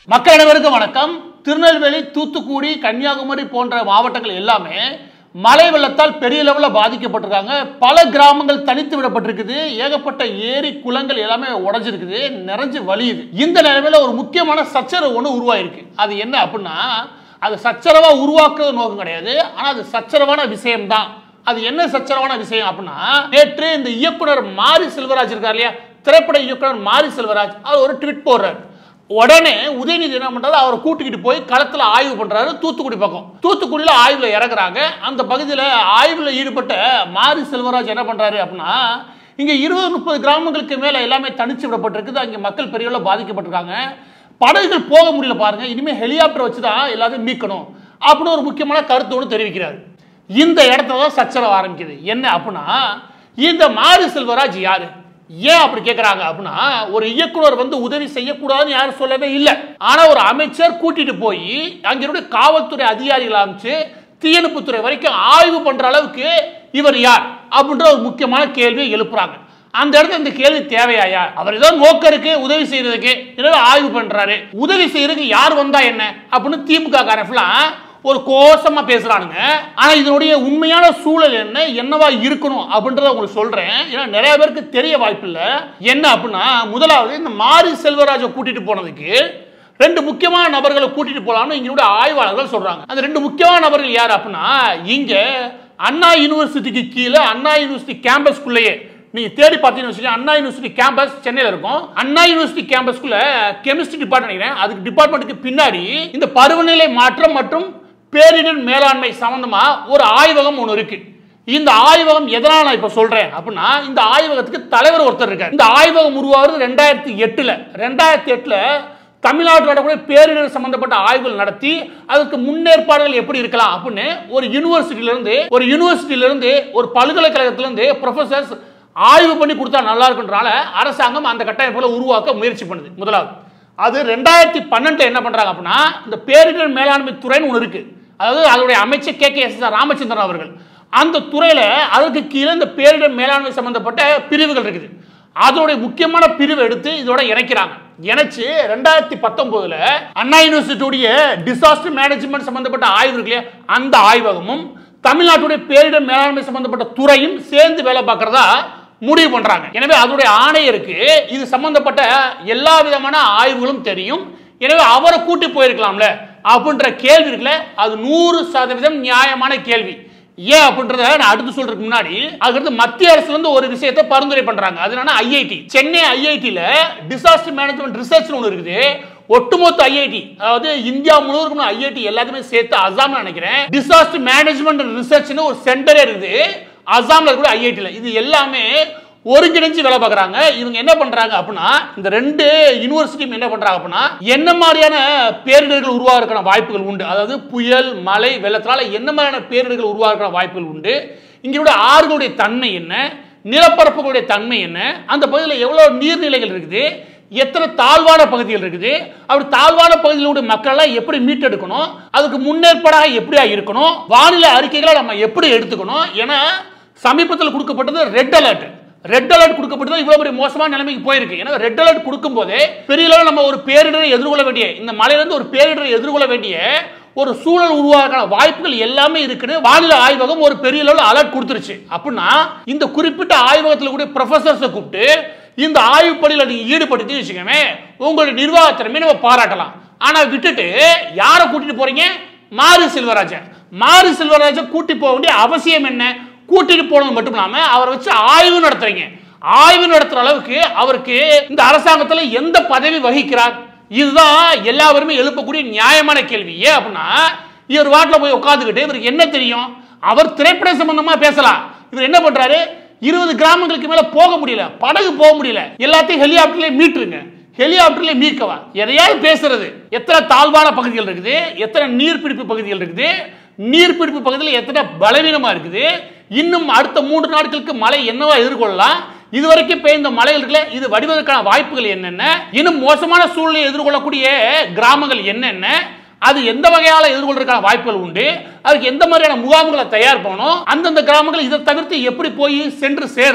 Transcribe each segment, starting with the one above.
மக்கள் அனைவருக்கும் வணக்கம் திருநெல்வேலி தூத்துக்குடி கன்னியாகுமரி போன்ற மாவட்டங்கள் எல்லாமே மழை வெள்ளத்தால் பெரிய லெவலில் பாதிக்கப்பட்டிருக்காங்க பல கிராமங்கள் தனித்து விடப்பட்டிருக்குது ஏகப்பட்ட ஏரி குளங்கள் எல்லாமே உடைஞ்சிருக்குது நிறைஞ்சு வலியுது இந்த நிலைமையில ஒரு முக்கியமான சச்சரவு ஒன்று உருவாயிருக்கு அது என்ன அப்படின்னா அது சச்சரவா உருவாக்குறது நோக்கம் கிடையாது ஆனால் அது சச்சரவான விஷயம்தான் அது என்ன சச்சரவான விஷயம் அப்படின்னா நேற்று இந்த இயக்குனர் மாரி செல்வராஜ் இருக்கார் இல்லையா திரைப்பட இயக்குனர் மாரி செல்வராஜ் அவர் ஒரு ட்வீட் போடுறாரு உடனே உதயநிதி என்ன பண்றாரு அவரை கூட்டிக்கிட்டு போய் களத்துல ஆய்வு பண்றாரு தூத்துக்குடி பக்கம் தூத்துக்குடியில ஆய்வுல இறங்குறாங்க அந்த பகுதியில் ஆய்வுல ஈடுபட்ட மாரி செல்வராஜ் என்ன பண்றாரு அப்படின்னா இங்க இருபது முப்பது கிராமங்களுக்கு மேல எல்லாமே தனிச்சு விடப்பட்டிருக்குது அங்கே மக்கள் பெரிய அளவுல பாதிக்கப்பட்டிருக்காங்க படகுகள் போக முடியல பாருங்க இனிமே ஹெலிகாப்டர் வச்சு தான் எல்லாத்தையும் மீட்கணும் அப்படின்னு ஒரு முக்கியமான கருத்தோடு தெரிவிக்கிறார் இந்த இடத்துல தான் சச்சரவு ஆரம்பிக்குது என்ன அப்படின்னா இந்த மாரி செல்வராஜ் யாரு ஏன் அப்படி கேட்குறாங்க அப்படின்னா ஒரு இயக்குனர் வந்து உதவி செய்யக்கூடாதுன்னு யாரும் சொல்லவே இல்லை ஆனா ஒரு அமைச்சர் கூட்டிட்டு போய் அங்கிருந்த காவல்துறை அதிகாரிகளை அமைச்சு தீயணைப்புத்துறை வரைக்கும் ஆய்வு பண்ற அளவுக்கு இவர் யார் அப்படின்ற ஒரு முக்கியமான கேள்வியை எழுப்புறாங்க அந்த இடத்துல இந்த கேள்வி தேவையாயா அவர் ஏதோ நோக்கம் இருக்கு உதவி செய்யறதுக்கு ஏதோ ஆய்வு பண்றாரு உதவி செய்யறதுக்கு யார் வந்தா என்ன அப்படின்னு திமுக காரஃபெல்லாம் ஒரு கோஷமா பேசுறானுங்க ஆனா இதனுடைய உண்மையான சூழல் என்ன என்னவா இருக்கணும் அப்படின்றத உங்களுக்கு சொல்றேன் ஏன்னா நிறைய பேருக்கு தெரிய வாய்ப்பு இல்ல என்ன அப்படின்னா முதலாவது இந்த மாரி செல்வராஜை கூட்டிட்டு போனதுக்கு ரெண்டு முக்கியமான நபர்களை கூட்டிட்டு போலாம்னு இங்களுடைய ஆய்வாளர்கள் சொல்றாங்க அந்த ரெண்டு முக்கியமான நபர்கள் யார் அப்படின்னா இங்க அண்ணா யூனிவர்சிட்டிக்கு கீழே அண்ணா யூனிவர்சிட்டி கேம்பஸ்குள்ளேயே நீங்க தேடி பார்த்தீங்கன்னு வச்சுக்கோங்க அண்ணா யூனிவர்சிட்டி கேம்பஸ் சென்னையில் இருக்கும் அண்ணா யூனிவர்சிட்டி கேம்பஸ்க்குள்ள கெமிஸ்ட்ரி டிபார்ட்மெண்ட் நினைக்கிறேன் அதுக்கு டிபார்ட்மெண்ட்டுக்கு பின்னாடி இந்த பருவநிலை மாற்றம் மற்றும் பேரிடர் மேலாண்மை சம்பந்தமா ஒரு ஆய்வகம் ஒன்று இருக்கு இந்த ஆய்வகம் எதனால் நான் இப்ப சொல்றேன் அப்படின்னா இந்த ஆய்வகத்துக்கு தலைவர் ஒருத்தர் இருக்கார் இந்த ஆய்வகம் உருவாகிறது ரெண்டாயிரத்தி எட்டுல ரெண்டாயிரத்தி எட்டுல தமிழ்நாட்டில் நடக்கக்கூடிய பேரிடர் சம்பந்தப்பட்ட ஆய்வுகள் நடத்தி அதுக்கு முன்னேற்பாடுகள் எப்படி இருக்கலாம் அப்படின்னு ஒரு யூனிவர்சிட்டியில இருந்து ஒரு யூனிவர்சிட்டியில இருந்து ஒரு பல்கலைக்கழகத்தில இருந்து ப்ரொஃபசர்ஸ் ஆய்வு பண்ணி கொடுத்தா நல்லா இருக்குன்றனால அரசாங்கம் அந்த கட்டமைப்புகளை உருவாக்க முயற்சி பண்ணுது முதலாவது அது ரெண்டாயிரத்தி பன்னெண்டுல என்ன பண்றாங்க அப்படின்னா இந்த பேரிடர் மேலாண்மை துறைன்னு ஒன்று இருக்கு அதாவது அதோடைய அமைச்சர் கே கே எஸ் ராமச்சந்திரன் அவர்கள் அந்த துறையில அதற்கு கீழே இந்த பேரிடர் மேலாண்மை சம்பந்தப்பட்ட பிரிவுகள் இருக்குது அதோடைய முக்கியமான பிரிவு எடுத்து இதோட இணைக்கிறாங்க இணைச்சு ரெண்டாயிரத்தி பத்தொன்பதுல அண்ணா யூனிவர்சிட்டியுடைய டிசாஸ்டர் மேனேஜ்மெண்ட் சம்பந்தப்பட்ட ஆய்வு இருக்கு இல்லையா அந்த ஆய்வகமும் தமிழ்நாட்டுடைய பேரிடர் மேலாண்மை சம்பந்தப்பட்ட துறையும் சேர்ந்து வேலை பார்க்கறதா முடிவு பண்றாங்க எனவே அதோடைய ஆணையருக்கு இது சம்பந்தப்பட்ட எல்லா விதமான ஆய்வுகளும் தெரியும் எனவே அவரை கூட்டி போயிருக்கலாம்ல அப்படின்ற கேள்வி இருக்குல்ல அது நூறு சதவீதம் நியாயமான கேள்வி ஏன் அப்படின்றத நான் அடுத்து சொல்றதுக்கு முன்னாடி அதுக்கடுத்து மத்திய அரசுல இருந்து ஒரு விஷயத்தை பரிந்துரை பண்றாங்க அது என்னன்னா ஐஐடி சென்னை ஐஐடில டிசாஸ்டர் மேனேஜ்மெண்ட் ரிசர்ச் ஒன்று இருக்குது ஒட்டுமொத்த ஐஐடி அதாவது இந்தியா முழுவதும் ஐஐடி எல்லாத்தையுமே சேர்த்து அசாம் நினைக்கிறேன் டிசாஸ்டர் மேனேஜ்மெண்ட் ரிசர்ச்னு ஒரு சென்டரே இருக்குது அசாம்ல கூட ஐஐடில இது எல்லாமே ஒருங்கிணைஞ்சு வேலை பார்க்குறாங்க இவங்க என்ன பண்றாங்க அப்படின்னா இந்த ரெண்டு யூனிவர்சிட்டியும் என்ன பண்றாங்க அப்படின்னா என்ன மாதிரியான பேரிடர்கள் உருவாகிறதுக்கான வாய்ப்புகள் உண்டு அதாவது புயல் மழை வெள்ளத்தினால என்ன மாதிரியான பேரிடர்கள் உருவாகிறதுக்கான வாய்ப்புகள் உண்டு இங்களுடைய ஆறுகளுடைய தன்மை என்ன நிலப்பரப்புகளுடைய தன்மை என்ன அந்த பகுதியில் எவ்வளவு நீர்நிலைகள் இருக்குது எத்தனை தாழ்வான பகுதிகள் இருக்குது அப்படி தாழ்வான பகுதியிலுடைய மக்கள் எல்லாம் எப்படி மீட்டெடுக்கணும் அதுக்கு முன்னேற்பாடாக எப்படியா இருக்கணும் வானிலை அறிக்கைகளை நம்ம எப்படி எடுத்துக்கணும் ஏன்னா சமீபத்தில் கொடுக்கப்பட்டது ரெட் அலர்ட் ரெட் அலர்ட் கொடுக்கப்பட்டது இவ்வளவு பெரிய மோசமான நிலைமைக்கு போயிருக்கு ஏன்னா ரெட் அலர்ட் கொடுக்கும் போதே பெரிய அளவில் நம்ம ஒரு பேரிடரை எதிர்கொள்ள வேண்டிய இந்த மலையிலிருந்து ஒரு பேரிடரை எதிர்கொள்ள வேண்டிய ஒரு சூழல் உருவாக்கான வாய்ப்புகள் எல்லாமே இருக்குன்னு வானிலை ஆய்வகம் ஒரு பெரிய அளவில் அலர்ட் கொடுத்துருச்சு அப்படின்னா இந்த குறிப்பிட்ட ஆய்வகத்தில் கூடிய ப்ரொஃபசர்ஸை கூப்பிட்டு இந்த ஆய்வு பணியில் நீங்க ஈடுபடுத்தி வச்சுக்கோமே உங்களுடைய நிர்வாகத்திறமை நம்ம பாராட்டலாம் ஆனா விட்டுட்டு யாரை கூட்டிட்டு போறீங்க மாரி செல்வராஜன் மாரி செல்வராஜை கூட்டி போக வேண்டிய அவசியம் என்ன கூட்டிட்டு போனது மட்டும் இல்லாம அவரை வச்சு ஆய்வு நடத்துறீங்க ஆய்வு நடத்துற அளவுக்கு அவருக்கு இந்த அரசாங்கத்தில் எந்த பதவி வகிக்கிறார் இதுதான் எல்லாருமே எழுப்பக்கூடிய நியாயமான கேள்வி ஏன் அப்படின்னா இவர் வாட்டில் போய் உட்காந்துக்கிட்டு இவருக்கு என்ன தெரியும் அவர் திரைப்பட சம்பந்தமா பேசலாம் இவர் என்ன பண்றாரு இருபது கிராமங்களுக்கு மேல போக முடியல படகு போக முடியல எல்லாத்தையும் ஹெலிகாப்டர்லயே மீட்டுருங்க ஹெலிகாப்டர்ல மீட்கவா எதையாவது பேசுறது எத்தனை தாழ்வான பகுதிகள் இருக்குது எத்தனை நீர்பிடிப்பு பகுதிகள் இருக்குது நீர்பிடிப்பு பகுதியில் எத்தனை பலவீனமா இருக்குது இன்னும் அடுத்த மூன்று நாட்களுக்கு மழை என்னவா எதிர்கொள்ளலாம் இதுவரைக்கும் பெய்ந்த மழைகள் இருக்குல்ல இது வடிவதற்கான வாய்ப்புகள் என்னென்ன இன்னும் மோசமான சூழ்நிலை எதிர்கொள்ளக்கூடிய கிராமங்கள் என்னென்ன அது எந்த வகையால எதிர்கொள்றதுக்கான வாய்ப்புகள் உண்டு அதுக்கு எந்த மாதிரியான முகாம்களை தயார் பண்ணணும் அந்தந்த கிராமங்கள் இதை தவிர்த்து எப்படி போய் சென்று சேர்றது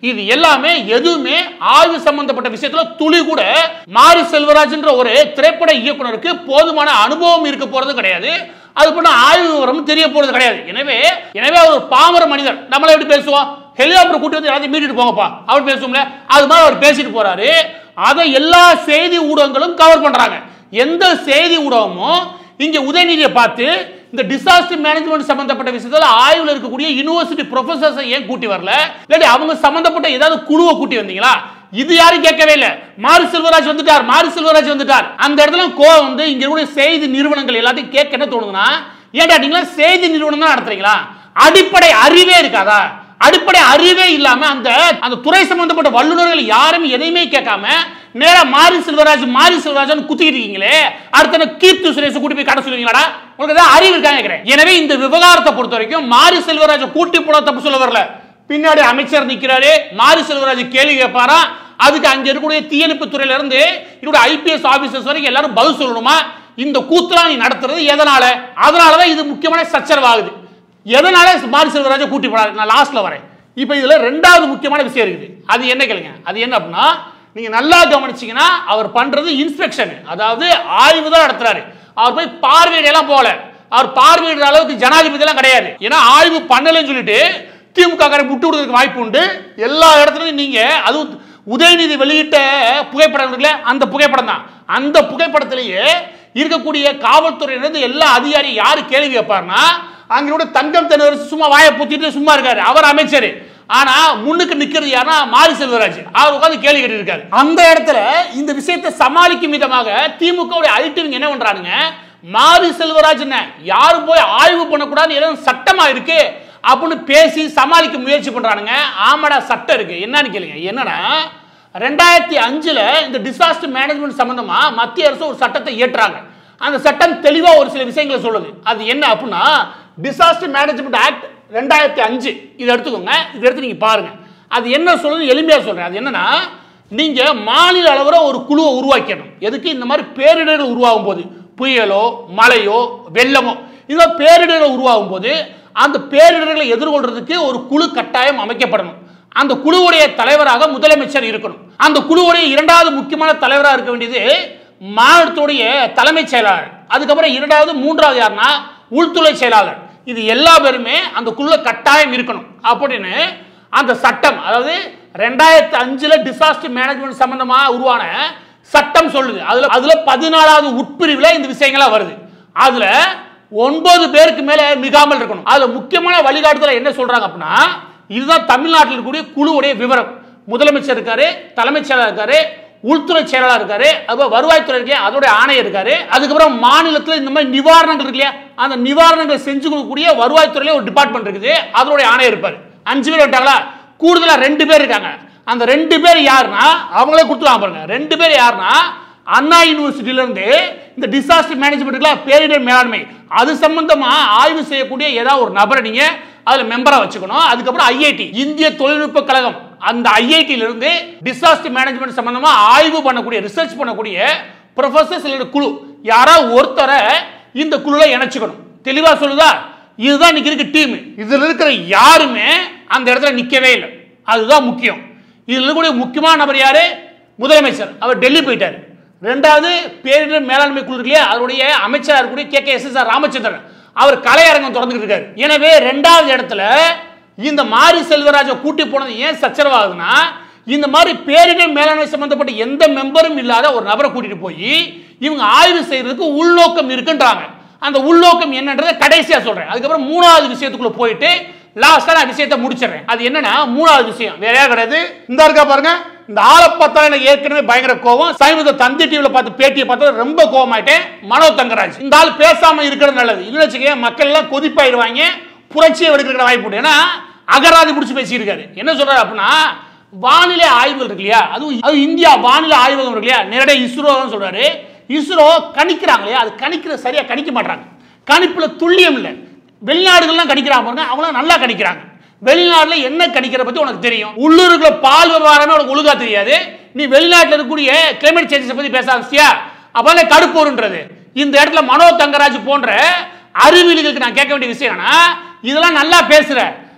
இது எல்லாமே எதுவுமே ஆய்வு சம்பந்தப்பட்ட விஷயத்துல துளி கூட மாரி செல்வராஜ்ன்ற ஒரு திரைப்பட இயக்குனருக்கு போதுமான அனுபவம் இருக்க போறது கிடையாது அது பண்ண ஆய்வு விவரம் தெரிய போறது கிடையாது எனவே எனவே அவர் ஒரு பாமர மனிதர் நம்மள எப்படி பேசுவோம் ஹெலிகாப்டர் கூட்டி வந்து எல்லாத்தையும் மீட்டிட்டு போங்கப்பா அவர் பேசுவோம்ல அது மாதிரி அவர் பேசிட்டு போறாரு அதை எல்லா செய்தி ஊடகங்களும் கவர் பண்றாங்க எந்த செய்தி ஊடகமும் இங்க உதயநிதியை பார்த்து இந்த டிசாஸ்டர் மேனேஜ்மெண்ட் சம்பந்தப்பட்ட விஷயத்துல ஆய்வுல இருக்கக்கூடிய யுனிவர்சிட்டி ப்ரொஃபசர்ஸ் ஏன் கூட்டி வரல இல்லாட்டி அவங்க சம்பந்தப்பட்ட ஏதாவது குழுவை கூட்டி வந்தீங்களா இது யாரும் கேட்கவே இல்ல மாரி செல்வராஜ் வந்துட்டார் மாரி செல்வராஜ் வந்துட்டார் அந்த இடத்துல கோவம் வந்து இங்க இருக்கக்கூடிய செய்தி நிறுவனங்கள் எல்லாத்தையும் கேட்க என்ன தோணுதுன்னா ஏன்டா நீங்களா செய்தி நிறுவனம் தான் நடத்துறீங்களா அடிப்படை அறிவே இருக்காதா அடிப்படை அறிவே இல்லாம அந்த அந்த துறை சம்பந்தப்பட்ட வல்லுநர்கள் யாரும் எதையுமே கேட்காம நேரா மாரி செல்வராஜ் மாரி செல்வராஜ் குத்திக்கிட்டு இருக்கீங்களே அடுத்த கீர்த்தி சுரேஷ் கூட்டி போய் கடை சொல்லுவீங்களாடா உங்களுக்கு ஏதாவது அறிவு இருக்காங்க கேட்கிறேன் எனவே இந்த விவகாரத்தை பொறுத்த வரைக்கும் மாரி செல்வராஜ் கூட்டி போட தப்பு சொல்ல வரல பின்னாடி அமைச்சர் நிக்கிறாரு மாரி செல்வராஜ் கேள்வி கேட்பாரா அதுக்கு அங்க இருக்கக்கூடிய தீயணைப்பு துறையில இருந்து என்னோட ஐபிஎஸ் ஆபீசர்ஸ் வரைக்கும் எல்லாரும் பதில் சொல்லணுமா இந்த கூத்துலாம் நீ நடத்துறது எதனால அதனாலதான் இது முக்கியமான சச்சரவாகுது எதனால மாரி செல்வராஜை கூட்டி போடாது நான் லாஸ்ட்ல வரேன் இப்போ இதுல ரெண்டாவது முக்கியமான விஷயம் இருக்குது அது என்ன கேளுங்க அது என்ன அப்படின்னா நீங்க நல்லா கவனிச்சீங்கன்னா அவர் பண்றது இன்ஸ்பெக்ஷன் அதாவது ஆய்வு தான் நடத்துறாரு அவர் போய் பார்வையிடலாம் போல அவர் பார்வையிடுற அளவுக்கு ஜனாதிபதி எல்லாம் கிடையாது ஏன்னா ஆய்வு பண்ணலைன்னு சொல்லிட்டு திமுக காரை விட்டு விடுறதுக்கு வாய்ப்பு உண்டு எல்லா இடத்துலையும் நீங்க அதுவும் உதயநிதி வெளியிட்ட புகைப்படம் இருக்குல்ல அந்த புகைப்படம் தான் அந்த புகைப்படத்திலேயே இருக்கக்கூடிய காவல்துறையிலிருந்து எல்லா அதிகாரியும் யாரு கேள்வி கேட்பாருன்னா அங்களோட தங்கம் தென்னரசு சும்மா வாயை பூத்திட்டு சும்மா இருக்காரு அவர் அமைச்சர் ஆனா முன்னுக்கு நிக்கிறது யாருன்னா மாரி செல்வராஜ் அவர் உட்கார்ந்து கேள்வி கேட்டு இருக்காரு அந்த இடத்துல இந்த விஷயத்தை சமாளிக்கும் விதமாக திமுக அல்டிவிங் என்ன பண்றானுங்க மாரி செல்வராஜ் என்ன யாரும் போய் ஆய்வு பண்ணக்கூடாது ஏதாவது சட்டமா இருக்கு அப்படின்னு பேசி சமாளிக்க முயற்சி பண்றானுங்க ஆமாடா சட்டம் இருக்கு என்னன்னு கேளுங்க என்னன்னா ரெண்டாயிரத்தி அஞ்சுல இந்த டிசாஸ்டர் மேனேஜ்மெண்ட் சம்பந்தமா மத்திய அரசு ஒரு சட்டத்தை இயற்றுறாங்க அந்த சட்டம் தெளிவா ஒரு சில விஷயங்களை சொல்லுது அது என்ன அப்படின்னா டிசாஸ்டர் மேனேஜ்மெண்ட் ஆக்ட் ரெண்டாயிரத்தி அஞ்சு இதை எடுத்துக்கோங்க இதை எடுத்து நீங்க பாருங்க அது என்ன சொல்லுது எளிமையா சொல்றேன் அது என்னன்னா நீங்க மாநில அளவில் ஒரு குழுவை உருவாக்கணும் எதுக்கு இந்த மாதிரி பேரிடர்கள் உருவாகும் போது புயலோ மழையோ வெள்ளமோ இந்த பேரிடர்கள் உருவாகும் போது அந்த பேரிடர்களை எதிர்கொள்றதுக்கு ஒரு குழு கட்டாயம் அமைக்கப்படணும் அந்த குழுவுடைய தலைவராக முதலமைச்சர் இருக்கணும் அந்த குழுவுடைய இரண்டாவது முக்கியமான தலைவராக இருக்க வேண்டியது மாநிலத்துடைய தலைமைச் செயலாளர் அதுக்கப்புறம் இரண்டாவது மூன்றாவது யாருன்னா உள்துறை செயலாளர் இது எல்லா பேருமே அந்த குழுல கட்டாயம் இருக்கணும் அப்படின்னு அந்த சட்டம் அதாவது ரெண்டாயிரத்தி அஞ்சுல டிசாஸ்டர் மேனேஜ்மெண்ட் சம்பந்தமா உருவான சட்டம் சொல்லுது அதுல அதுல பதினாலாவது உட்பிரிவுல இந்த விஷயங்கள்லாம் வருது அதுல ஒன்பது பேருக்கு மேல மிகாமல் இருக்கணும் அதுல முக்கியமான வழிகாட்டுதல என்ன சொல்றாங்க அப்படின்னா இதுதான் தமிழ்நாட்டில் இருக்கக்கூடிய குழுவுடைய விவரம் முதலமைச்சர் இருக்காரு தலைமைச் செயலாளர் இருக்காரு உள்துறை செயலாளர் இருக்காரு அதுக்கப்புறம் வருவாய்த்துறை இருக்கு அதோட ஆணையர் இருக்காரு அதுக்கப்புறம் மாநிலத்தில் இந்த மாதிரி நிவாரணங்கள் இருக்கு இல்லையா அந்த நிவாரணங்கள் செஞ்சு கொடுக்கக்கூடிய வருவாய்த்துறையில ஒரு டிபார்ட்மெண்ட் இருக்குது அதோட ஆணையர் இருப்பாரு அஞ்சு பேர் விட்டாங்களா கூடுதலா ரெண்டு பேர் இருக்காங்க அந்த ரெண்டு பேர் யாருன்னா அவங்களே கொடுத்துருவாங்க பாருங்க ரெண்டு பேர் யாருன்னா அண்ணா யூனிவர்சிட்டியில இருந்து இந்த டிசாஸ்டர் மேனேஜ்மெண்ட் பேரிடர் மேலாண்மை அது சம்பந்தமா ஆய்வு செய்யக்கூடிய ஏதாவது ஒரு நபரை நீங்க அதுல மெம்பரா வச்சுக்கணும் அதுக்கப்புறம் ஐஐடி இந்திய தொழில்நுட்ப கழகம் அந்த ஐஐடியில இருந்து டிசாஸ்டர் மேனேஜ்மெண்ட் சம்பந்தமா ஆய்வு பண்ணக்கூடிய ரிசர்ச் பண்ணக்கூடிய ப்ரொஃபசர்ஸ் இல்ல குழு யாராவது ஒருத்தரை இந்த குழுல இணைச்சுக்கணும் தெளிவா சொல்லுதா இதுதான் இன்னைக்கு இருக்க டீம் இதுல இருக்கிற யாருமே அந்த இடத்துல நிக்கவே இல்லை அதுதான் முக்கியம் இதுல இருக்கக்கூடிய முக்கியமான நபர் யாரு முதலமைச்சர் அவர் டெல்லி போயிட்டாரு ரெண்டாவது பேரிடர் மேலாண்மை குழு இருக்கு இல்லையா அதனுடைய அமைச்சராக இருக்கக்கூடிய K K S S R Ramachandran அவர் கலையரங்கம் திறந்துக்கிட்டு இருக்காரு எனவே ரெண்டாவது இடத்துல இந்த மாரி செல்வராஜை கூட்டி போனது ஏன் சச்சரவாகுதுன்னா இந்த மாதிரி பேரிடர் மேலாண்மை சம்பந்தப்பட்ட எந்த மெம்பரும் இல்லாத ஒரு நபரை கூட்டிட்டு போய் இவங்க ஆய்வு செய்யறதுக்கு உள்நோக்கம் இருக்குன்றாங்க அந்த உள்நோக்கம் என்னன்றதை கடைசியா சொல்றேன் அதுக்கப்புறம் மூணாவது விஷயத்துக்குள்ள போயிட்டு லாஸ்டா நான் விஷயத்தை முடிச்சிடுறேன் அது என்னன்னா மூணாவது விஷயம் வேற யாரும் கிடையாது இந்த இருக்கா பாருங்க இந்த ஆளை பார்த்தா எனக்கு ஏற்கனவே பயங்கர கோவம் சமீபத்தை தந்தி டிவில பார்த்து பேட்டியை பார்த்தா ரொம்ப கோவமாயிட்டேன் மனோ தங்கராஜ் இந்த ஆள் பேசாம இருக்கிறது நல்லது இல்லைன்னு வச்சுக்க மக்கள் எல்லாம் கொதிப்பாயிருவாங்க புரட்சியை எடுக்கிற வாய்ப்பு உண்டு ஏன்னா அகராதி முடிச்சு பேசியிருக்காரு என்ன சொல்றாரு அப்படின்னா வானிலை ஆய்வுகள் இருக்கு இல்லையா அதுவும் அது இந்தியா வானிலை ஆய்வகம் இருக்கு இல்லையா நேரடியாக இஸ்ரோ தான் சொல்றாரு இஸ்ரோ கணிக்கிறாங்க இல்லையா அது கணிக்கிறது சரியா கணிக்க மாட்டாங்க கணிப்புல துல்லியம் இல்லை வெளிநாடுகள்லாம் கணிக்கிறாங்க பாருங்க அவங்களாம் நல்லா கணிக்கிறாங்க வெளிநாட்டுல என்ன கணிக்கிற பத்தி உனக்கு தெரியும் உள்ளூருக்குள்ள பால் விவகாரமே உனக்கு ஒழுங்கா தெரியாது நீ வெளிநாட்டுல இருக்கக்கூடிய கிளைமேட் சேஞ்சஸ் பத்தி பேச ஆரம்பிச்சியா அப்பதான் கடுப்போருன்றது இந்த இடத்துல மனோ தங்கராஜ் போன்ற அறிவியல்களுக்கு நான் கேட்க வேண்டிய விஷயம் என்னன்னா இதெல்லாம் நல்லா பேசுற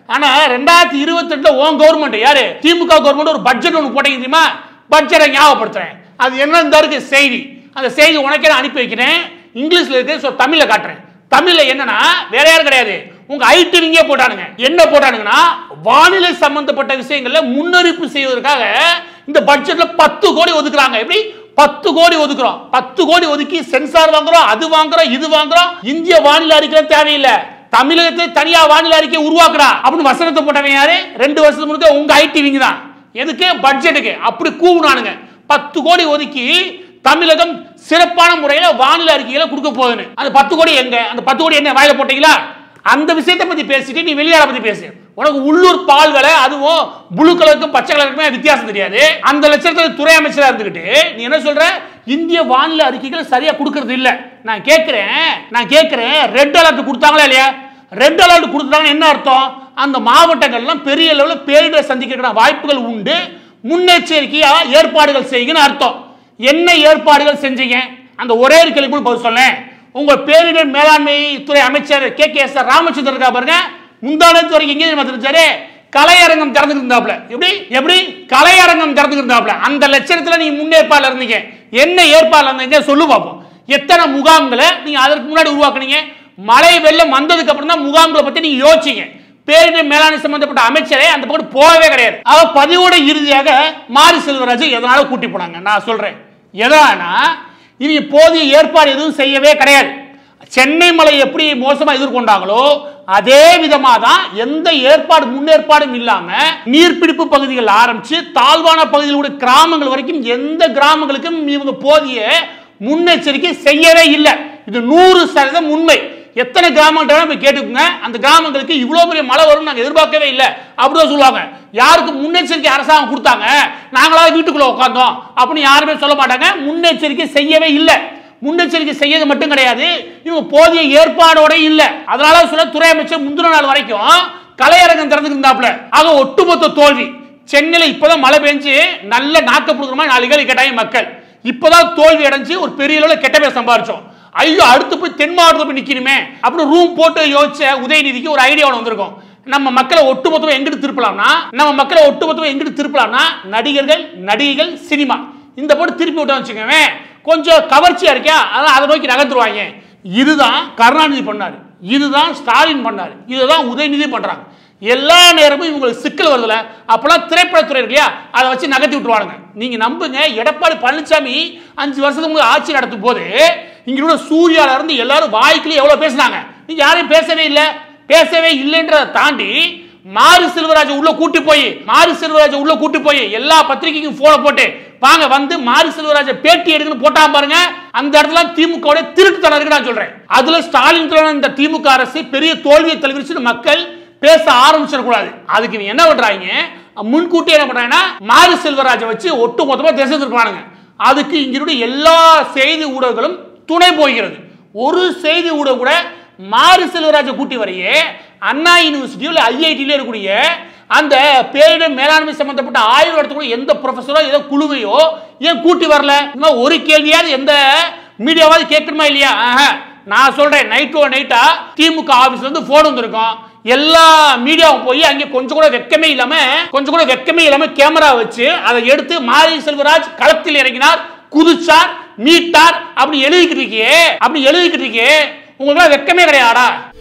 ஆனா ரெண்டாயிரத்தி இருபத்தி ரெண்டுல உன் கவர்மெண்ட் யாரு திமுக கவர்மெண்ட் ஒரு பட்ஜெட் ஒன்று போட்டீங்க தெரியுமா பட்ஜெட்டை ஞாபகப்படுத்துறேன் அது என்ன இந்த இருக்கு செய்தி அந்த செய்தி உனக்கே நான் அனுப்பி வைக்கிறேன் இங்கிலீஷ்ல இருக்கு ஸோ தமிழ்ல காட்டுறேன் தமிழ்ல என்னன்னா வேற யாரும் கிடையாது உங்க ஐடிவிங்கே போட்டானுங்க என்ன போட்டானுங்கன்னா வானிலை சம்பந்தப்பட்ட விஷயங்கள்ல முன்னறிப்பு செய்வதற்காக இந்த பட்ஜெட்ல பத்து கோடி ஒதுக்குறாங்க எப்படி பத்து கோடி ஒதுக்குறோம் பத்து கோடி ஒதுக்கி சென்சார் வாங்குறோம் அது வாங்குறோம் இது வாங்குறோம் இந்திய வானிலை அறிக்கை தேவையில்லை தமிழகத்தை தனியா வானிலை அறிக்கை உருவாக்குறா அப்படின்னு வசனத்தை போட்டவன் யாரு ரெண்டு வருஷத்துக்கு முன்னாடி உங்க ஐடிவிங்க தான் எதுக்கு பட்ஜெட்டுக்கு அப்படி கூவுனானுங்க பத்து கோடி ஒதுக்கி தமிழகம் சிறப்பான முறையில வானிலை அறிக்கைகளை கொடுக்க போகுதுன்னு அந்த பத்து கோடி எங்க அந்த பத்து கோடி என்ன வாயில போட்டீங்களா அந்த விஷயத்தை பத்தி பேசிட்டு நீ வெளியாட பத்தி பேசு உனக்கு உள்ளூர் பால் விலை அதுவும் ப்ளூ கலருக்கும் பச்சை கலருக்குமே வித்தியாசம் தெரியாது அந்த லட்சத்துல துறை அமைச்சரா இருந்துகிட்டு நீ என்ன சொல்ற இந்திய வானிலை அறிக்கைகள் சரியா கொடுக்கறது இல்ல நான் கேட்கிறேன் நான் கேட்கிறேன் ரெட் அலர்ட் கொடுத்தாங்களா இல்லையா ரெட் அலர்ட் கொடுத்தாங்கன்னு என்ன அர்த்தம் அந்த மாவட்டங்கள்லாம் பெரிய லெவலில் பேரிடர் சந்திக்கிற வாய்ப்புகள் உண்டு முன்னெச்சரிக்கையா ஏற்பாடுகள் செய்யுங்கன்னு அர்த்தம் என்ன ஏற்பாடுகள் செஞ்சீங்க அந்த ஒரே ஒரு கேள்வி பதில் சொல்லேன் உங்க பேரிடர் மேலாண்மை துறை அமைச்சர் கே கே எஸ் ராமச்சந்திரன் இருக்கா பாருங்க முந்தானத்து வரைக்கும் எங்கே தெரியுமா தெரிஞ்சாரு கலையரங்கம் திறந்துட்டு இருந்தாப்ல எப்படி எப்படி கலையரங்கம் திறந்துட்டு இருந்தாப்ல அந்த லட்சணத்துல நீங்க முன்னேற்பாடுல இருந்தீங்க என்ன ஏற்பாடுல இருந்தீங்க சொல்லு பார்ப்போம் எத்தனை முகாம்களை நீங்க அதற்கு முன்னாடி உருவாக்குனீங்க மழை வெள்ளம் வந்ததுக்கு அப்புறம் தான் முகாம்களை பத்தி நீங்க யோசிச்சீங்க பேரிடர் மேலாண்மை சம்பந்தப்பட்ட அமைச்சரே அந்த பக்கம் போகவே கிடையாது அவ பதிவோட இறுதியாக மாரி செல்வராஜ் எதனால கூட்டி போனாங்க நான் சொல்றேன் எதனா இவங்க போதிய ஏற்பாடு எதுவும் செய்யவே கிடையாது சென்னை மலை எப்படி மோசமா எதிர்கொண்டாங்களோ அதே விதமா தான் எந்த ஏற்பாடு முன்னேற்பாடும் இல்லாம நீர்பிடிப்பு பகுதிகள் ஆரம்பிச்சு தாழ்வான பகுதிகளுடைய கிராமங்கள் வரைக்கும் எந்த கிராமங்களுக்கும் இவங்க போதிய முன்னெச்சரிக்கை செய்யவே இல்லை இது நூறு சதவீதம் உண்மை எத்தனை கிராமங்கள் போய் கேட்டுக்குங்க அந்த கிராமங்களுக்கு இவ்வளவு பெரிய மழை வரும்னு நாங்க எதிர்பார்க்கவே இல்லை அப்படிதான் சொல்லுவாங்க யாருக்கு முன்னெச்சரிக்கை அரசாங்கம் கொடுத்தாங்க நாங்களா வீட்டுக்குள்ள உட்காந்தோம் அப்படின்னு யாருமே சொல்ல மாட்டாங்க முன்னெச்சரிக்கை செய்யவே இல்லை முன்னெச்சரிக்கை செய்யறது மட்டும் கிடையாது இவங்க போதிய ஏற்பாடோட இல்லை அதனால சொல்ல துறை அமைச்சர் முந்தின நாள் வரைக்கும் கலையரங்கம் திறந்துட்டு இருந்தாப்ல ஆக ஒட்டுமொத்த தோல்வி சென்னையில இப்பதான் மழை பெஞ்சு நல்ல நாக்கப்படுகிற மாதிரி நாலு கேள்வி கேட்டாங்க மக்கள் இப்பதான் தோல்வி அடைஞ்சு ஒரு பெரிய அளவில் கெட்ட பேர் சம்பாரிச்சோம் ஐயோ அடுத்து போய் தென் மாவட்டத்தில் போய் நிக்கணுமே அப்படின்னு ரூம் போட்டு யோசிச்ச உதயநிதிக்கு ஒரு ஐடியா ஒன்று வந்திருக்கும் நம்ம மக்களை ஒட்டுமொத்தமாக எங்கிட்டு திருப்பலாம்னா நம்ம மக்களை ஒட்டுமொத்தமாக எங்கிட்டு திருப்பலாம்னா நடிகர்கள் நடிகைகள் சினிமா இந்த போட்டு திருப்பி விட்டோம் வச்சுக்கோங்க கொஞ்சம் கவர்ச்சியா இருக்கா அதான் அதை நோக்கி நகர்த்துருவாங்க இதுதான் கருணாநிதி பண்ணாரு இதுதான் ஸ்டாலின் பண்ணாரு இதுதான் உதயநிதி பண்றாங்க எல்லா நேரமும் இவங்களுக்கு சிக்கல் வருதுல அப்பெல்லாம் திரைப்படத்துறை இருக்கு இல்லையா அதை வச்சு நகர்த்தி விட்டுருவானுங்க நீங்க நம்புங்க எடப்பாடி பழனிசாமி அஞ்சு வருஷத்துக்கு முன்னாடி ஆட்சி நடத்தும் போது இங்க உள்ள சூர்யால இருந்து எல்லாரும் வாய்க்குள்ளே எவ்வளவு பேசுனாங்க நீங்க யாரையும் பேசவே இல்லை பேசவே இல்லைன்றதை தாண்டி மாரி செல்வராஜ் உள்ள கூட்டி போய் மாரி செல்வராஜ் உள்ள கூட்டி போய் எல்லா பத்திரிகைக்கும் போன போட்டு வாங்க வந்து மாரி செல்வராஜ பேட்டி எடுக்கணும் போட்டா பாருங்க அந்த இடத்துல திமுக திருட்டுத்தனம் இருக்கு நான் சொல்றேன் அதுல ஸ்டாலின் தலைமையிலான இந்த திமுக அரசு பெரிய தோல்வியை தழுவிச்சு மக்கள் பேச ஆரம்பிச்சிடக்கூடாது அதுக்கு இவங்க என்ன பண்றாங்க முன்கூட்டி என்ன பண்றாங்கன்னா மாரி செல்வராஜை வச்சு ஒட்டு மொத்தமா திசை திருப்பானுங்க அதுக்கு இங்கிருடைய எல்லா செய்தி ஊடகங்களும் துணை போகிறது ஒரு செய்தி ஊடகம் கூட மாரி செல்வராஜை கூட்டி வரையே அண்ணா யூனிவர்சிட்டியோ இல்லை ஐஐடியில இருக்கக்கூடிய அந்த பேரிடர் மேலாண்மை சம்பந்தப்பட்ட ஆய்வு நடத்தக்கூடிய எந்த ப்ரொஃபஸரோ ஏதோ குழுவையோ ஏன் கூட்டி வரல இன்னும் ஒரு கேள்வியாவது எந்த மீடியாவாவது கேட்கணுமா இல்லையா ஆஹா. நான் சொல்றேன் நைட்டோ நைட்டா திமுக ஆபீஸ்ல இருந்து போன் வந்திருக்கும் எல்லா மீடியாவும் போய் அங்கே கொஞ்சம் கூட வெக்கமே இல்லாம கொஞ்சம் கூட வெக்கமே இல்லாம கேமரா வச்சு அதை எடுத்து மாரி செல்வராஜ் களத்தில் இறங்கினார் குதிச்சார் மீட்டார் அப்படி எழுதிக்கிட்டு இருக்கியே அப்படி எழுதிக்கிட்டு இருக்கியே உங்களுக்கு வெக்கமே கிடையாடா